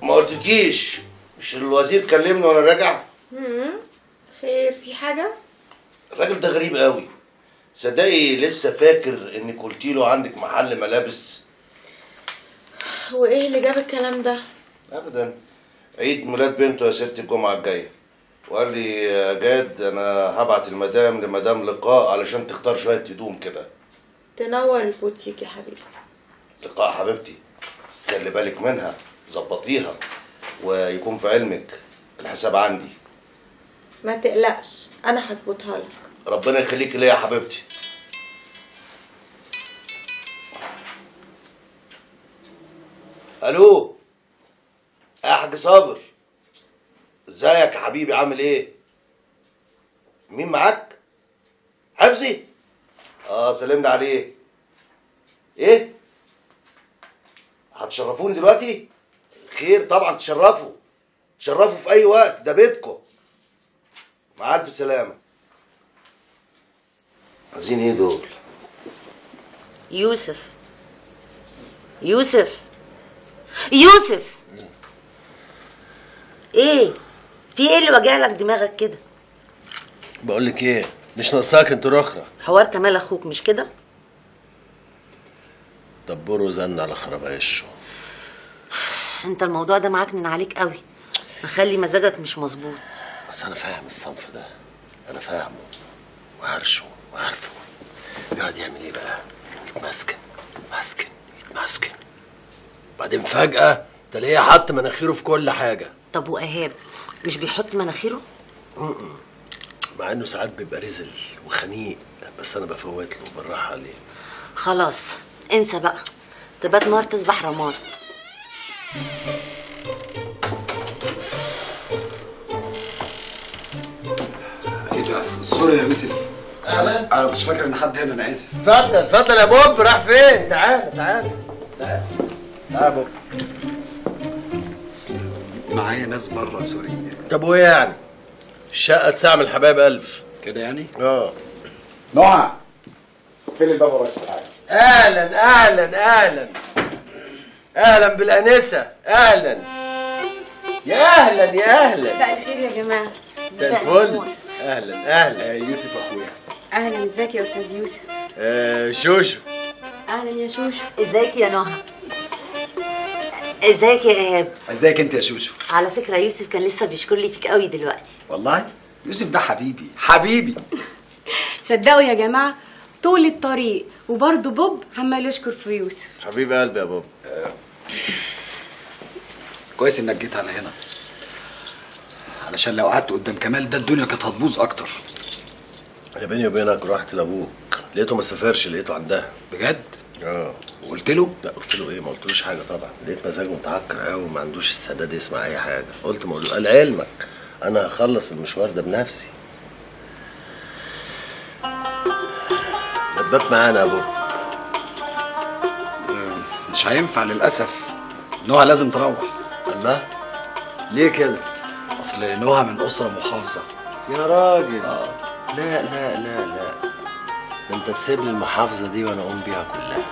ما قلتكيش مش الوزير كلمني وانا راجع امم خير في حاجة؟ الراجل ده غريب قوي صدقي لسه فاكر انك قلتي له عندك محل ملابس وايه اللي جاب الكلام ده؟ ابدا عيد ميلاد بنته يا ست الجمعه الجايه وقال لي يا جاد انا هبعت المدام لمدام لقاء علشان تختار شويه هدوم كده تنور البوتيك يا حبيبي لقاء حبيبتي خلي بالك منها ظبطيها ويكون في علمك الحساب عندي ما تقلقش انا هظبطها لك ربنا يخليك ليا يا حبيبتي الو يا حاج صابر ازيك يا حبيبي عامل ايه مين معاك حفظي اه سلمنا عليه ايه هتشرفوني دلوقتي خير طبعا تشرفوا تشرفوا في اي وقت ده بيتكم مع الف سلامه عايزين ايه دول يوسف يوسف يوسف ايه في ايه اللي وجع لك دماغك كده بقول لك ايه مش ناقصاك انت رخرة حوار كمال اخوك مش كده دبره زن على خرباشه انت الموضوع ده معكنن عليك قوي مخلي مزاجك مش مظبوط بس انا فاهم الصنف ده انا فاهمه وعارشه وعارفه يقعد يعمل ايه بقى يتمسكن يتمسكن يتمسكن بعدين فجأة تلاقيه حط مناخيره في كل حاجة طب وايهاب مش بيحط مناخيره مع انه ساعات بيبقى رزل وخنيق بس انا بفوت له بالراحة عليه خلاص انسى بقى تبات نار تصبح رماد ايه ده سوري يا يوسف اهلا انا مش فاكر ان حد هنا انا اسف اتفضل اتفضل يا بوب راح فين تعال تعال تعال تعال يا بوب معايا ناس بره سوري طب وايه يعني الشقة تساع من الحبايب ألف كده يعني اه نهى فين الباب وراك اهلا اهلا اهلا اهلا بالانسه اهلا يا اهلا يا اهلا مساء الخير يا جماعة مساء الفل اهلا اهلا يوسف اخويا أهلا ازيك يا أستاذ يوسف آه شوشو أهلا يا شوشو ازيك يا نهى ازيك يا ايهاب ازيك انت يا شوشو على فكره يوسف كان لسه بيشكر لي فيك قوي دلوقتي والله يوسف ده حبيبي حبيبي تصدقوا يا جماعة طول الطريق وبرضه بوب عمال يشكر في يوسف حبيب قلبي يا بابا كويس انك جيت على هنا علشان لو قعدت قدام كمال ده الدنيا كانت هتبوظ اكتر انا بيني وبينك رحت لابوك لقيته ما سافرش لقيته عندها بجد اه وقلت له لا قلت له ايه ما قلتلوش حاجه طبعا لقيت مزاجه متعكر قوي وما عندوش السداد يسمع اي حاجه قلت ما اقول له قال علمك انا هخلص المشوار ده بنفسي ما تبات معانا يا ابو مش هينفع للاسف نهى لازم تروح الله ليه كده اصل نهى من اسره محافظه يا راجل لا لا لا لا ده انت تسيب لي المحافظه دي وانا اقوم بيها كلها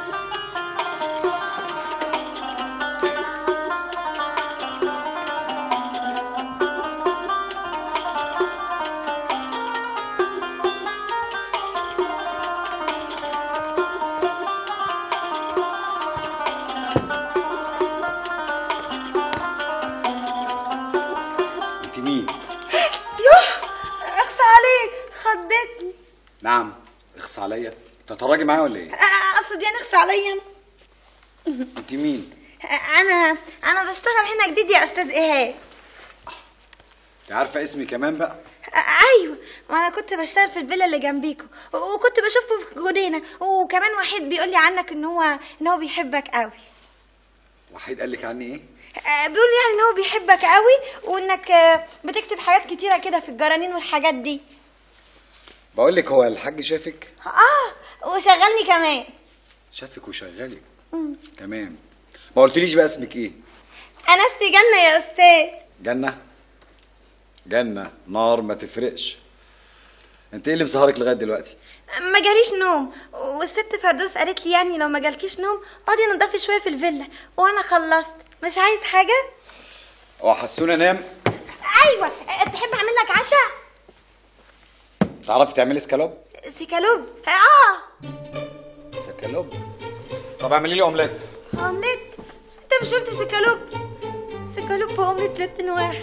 انت مين يوه اخفى عليك خضتني نعم اخص عليا تتراجع معايا ولا ايه اقصد يعني اخفى عليا انت مين انا انا بشتغل هنا جديد يا استاذ ايهاب انت عارفه اسمي كمان بقى ايوه ما انا كنت بشتغل في الفيلا اللي جنبيكوا وكنت بشوفه في جنينه وكمان واحد بيقول لي عنك ان هو ان هو بيحبك قوي وحيد قال لك عني ايه آه، بيقول لي يعني ان هو بيحبك قوي وانك آه، بتكتب حاجات كتيره كده في الجرانين والحاجات دي بقول لك هو الحاج شافك اه وشغلني كمان شافك وشغالك تمام ما قلتليش بقى اسمك ايه انا اسمي جنه يا استاذ جنة جنة نار ما تفرقش انت ايه اللي مسهرك لغايه دلوقتي ما جاليش نوم والست فردوس قالت لي يعني لو ما جالكيش نوم اقعدي نضفي شويه في الفيلا وانا خلصت مش عايز حاجه هو حسوني انام ايوه أه، تحب اعمل لك عشاء تعرفي تعملي سكالوب سيكالوب اه سكالوب طب اعملي لي اومليت اومليت انت مش قلت سيكالوب سيكالوب واومليت الاتنين واحد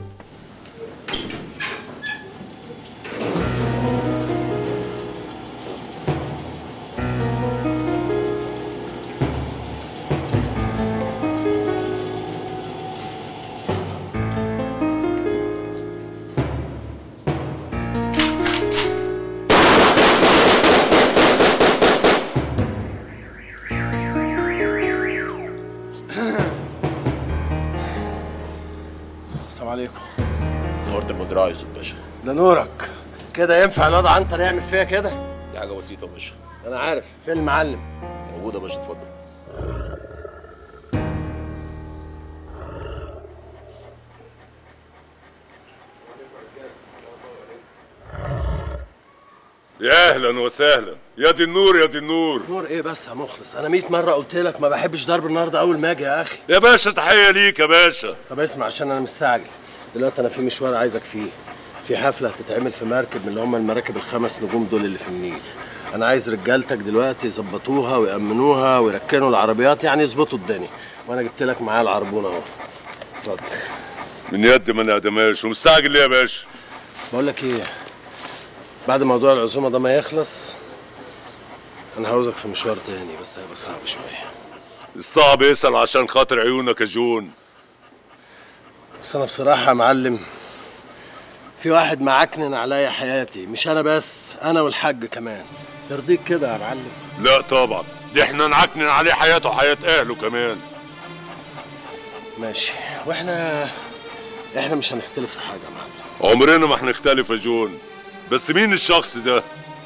السلام عليكم نورت المزرعة يوسف باشا ده نورك كده ينفع الواد عنتر يعمل فيها كده دي حاجة بسيطة يا باشا انا عارف فين المعلم موجود يا باشا اتفضل يا اهلا وسهلا يا دي النور يا دي النور نور ايه بس يا مخلص انا 100 مره قلت لك ما بحبش ضرب النار ده اول ما اجي يا اخي يا باشا تحيه ليك يا باشا طب اسمع عشان انا مستعجل دلوقتي انا في مشوار عايزك فيه في حفله هتتعمل في مركب من اللي هم المراكب الخمس نجوم دول اللي في النيل انا عايز رجالتك دلوقتي يظبطوها ويأمنوها ويركنوا العربيات يعني يظبطوا الدنيا وانا جبت لك معايا العربون اهو اتفضل من يد ما نقدمهاش ومستعجل ليه يا باشا بقول لك ايه بعد موضوع العزومه ده ما يخلص انا هعوزك في مشوار تاني بس هيبقى صعب شويه الصعب يسأل عشان خاطر عيونك يا جون بس انا بصراحه يا معلم في واحد معكنن عليا حياتي مش انا بس انا والحاج كمان يرضيك كده يا معلم لا طبعا دي احنا نعكنن عليه حياته وحياة اهله كمان ماشي واحنا احنا مش هنختلف في حاجه يا معلم عمرنا ما هنختلف يا جون بس مين الشخص ده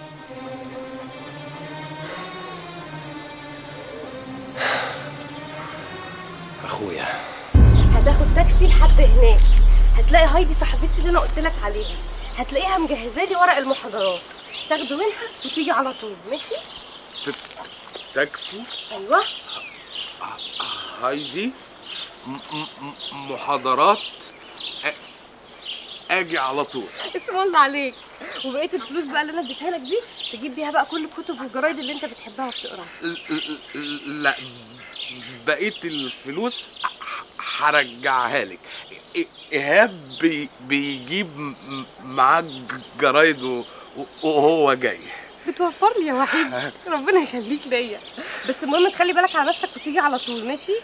اخويا هتاخد تاكسي لحد هناك هتلاقي هايدي صاحبتي اللي انا قلت لك عليها هتلاقيها مجهزه لي ورق المحاضرات تاخده منها وتيجي على طول ماشي تاكسي ايوه هايدي م- م- م- محاضرات أ- اجي على طول اسم الله عليك وبقيه الفلوس بقى اللي انا اديتها لك دي تجيب بيها بقى كل الكتب والجرايد اللي انت بتحبها وبتقراها ل- ل- لا بقيه الفلوس ح- هرجعها لك إ- ايهاب بي بيجيب م- معاه ج- جرايد و- وهو جاي بتوفر لي يا وحيد ربنا يخليك ليا بس المهم تخلي بالك على نفسك وتيجي على طول ماشي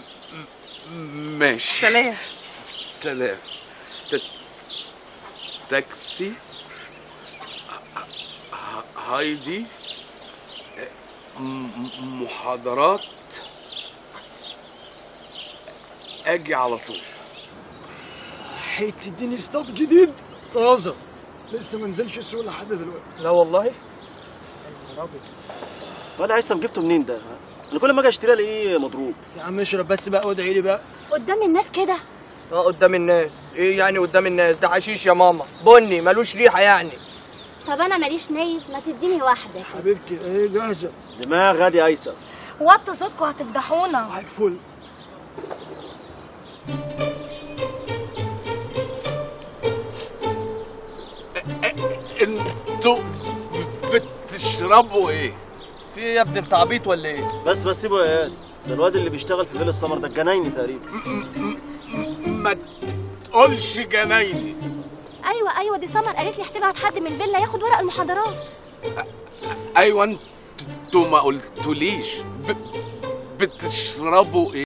ماشي سلام س- سلام ت- تاكسي ه- هايدي م- م- محاضرات اجي على طول هتديني ستاف جديد طازه لسه ما نزلش السوق لحد دلوقتي لا والله ولا عايز جبته منين ده انا كل ما اجي اشتري الاقيه مضروب يا عم اشرب بس بقى وادعي لي بقى قدام الناس كده اه قدام الناس ايه يعني قدام الناس ده حشيش يا ماما بني ملوش ريحه يعني طب انا ماليش نايف ما تديني واحده حبيبتي ايه جاهزه دماغ غادي ايسر وطوا صوتكم هتفضحونا معاك فل انتوا بتشربوا ايه في ايه يا ابني انت عبيط ولا ايه بس بس سيبه يا اياد ده الواد اللي بيشتغل في فيلا السمر ده الجنايني تقريبا ما تقولش جنايني ايوه ايوه دي سمر قالت لي هتبعت حد من الفيلا ياخد ورق المحاضرات ايوه انتوا ما قلتوليش ب- بتشربوا ايه